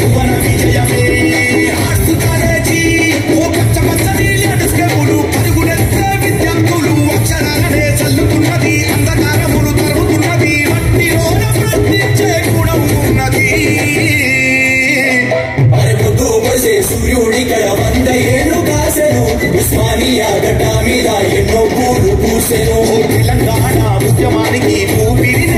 భువన విజయమే arts college ఓ పచ్చ పచ్చని ల్యాండ్స్కేపులు పరుగులెత్తే విద్యార్థులు అక్షరాలనే చల్లుతున్నది అంధకారములు తరుగుతున్నది మట్టిలోన ప్రశ్నించే గుణం ఉన్నది అరపుతూ వసే సూర్యుడిక్కడ వంద ఏళ్ళు కాసెను ఉస్మానియా గడ్డ మీద ఎన్నో పూలు పూసెను తెలంగాణ ఉద్యమానికి ఊపిరి